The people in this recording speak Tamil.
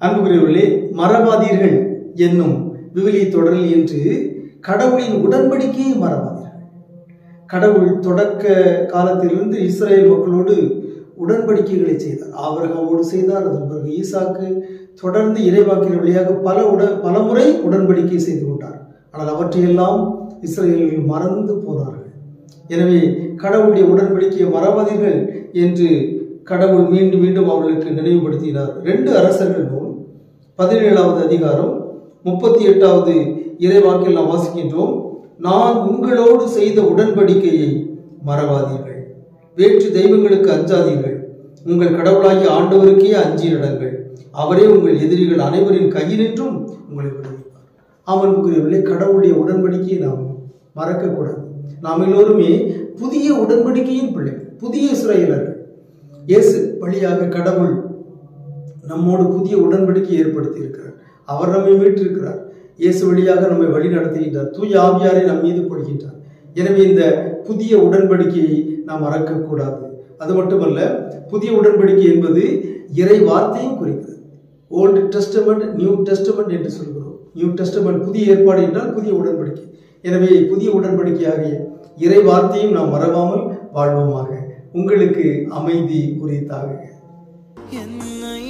அன்புக்குரியவர்களே மறவாதீர்கள் என்னும் விவிலிய தொடரில் என்று கடவுளின் உடன்படிக்கையை மறவாதீர்கள் கடவுள் தொடக்க காலத்திலிருந்து இஸ்ரேல் மக்களோடு உடன்படிக்கைகளை செய்தார் ஆபிரகாமோடு செய்தார் அதன் பிறகு ஈசாக்கு தொடர்ந்து இறைவாக்கின் வழியாக பல உட பல முறை உடன்படிக்கை செய்து கொண்டார் ஆனால் அவற்றையெல்லாம் இஸ்ரேலில் மறந்து போனார்கள் எனவே கடவுளுடைய உடன்படிக்கையை மறவாதீர்கள் என்று கடவுள் மீண்டும் மீண்டும் அவர்களுக்கு நினைவுபடுத்தினார் ரெண்டு அரசர்கள் நூல் பதினேழாவது அதிகாரம் முப்பத்தி எட்டாவது இறைவாக்கில் நாம் வாசிக்கின்றோம் நான் உங்களோடு செய்த உடன்படிக்கையை மறவாதீர்கள் வேற்று தெய்வங்களுக்கு அஞ்சாதீர்கள் உங்கள் கடவுளாகிய ஆண்டவருக்கே அஞ்சி நடங்கள் அவரே உங்கள் எதிரிகள் அனைவரின் கையினின்றும் உங்களை விடுவிப்பார் அமன்புக்குரியவர்களே கடவுளுடைய உடன்படிக்கையை நாம் மறக்கக்கூடாது நாம் எல்லோருமே புதிய உடன்படிக்கையின் பிள்ளைகள் புதிய இஸ்ரேலர்கள் இயேசு வழியாக கடவுள் நம்மோடு புதிய உடன்படிக்கை ஏற்படுத்தி இருக்கிறார் அவர் நம்மை மீட்டிருக்கிறார் இயேசு வழியாக நம்மை வழி நடத்துகின்றார் தூய ஆவியாரை நம் மீது பொழிகின்றார் எனவே இந்த புதிய உடன்படிக்கையை நாம் மறக்கக்கூடாது அது மட்டுமல்ல புதிய உடன்படிக்கை என்பது இறை வார்த்தையும் குறிக்கிறது ஓல்டு டெஸ்டமெண்ட் நியூ டெஸ்டமெண்ட் என்று சொல்கிறோம் நியூ டெஸ்டமெண்ட் புதிய ஏற்பாடு என்றால் புதிய உடன்படிக்கை எனவே புதிய உடன்படிக்கையாகிய இறை வார்த்தையும் நாம் மறவாமல் வாழ்வோமாக உங்களுக்கு அமைதி உரித்தாக என்னை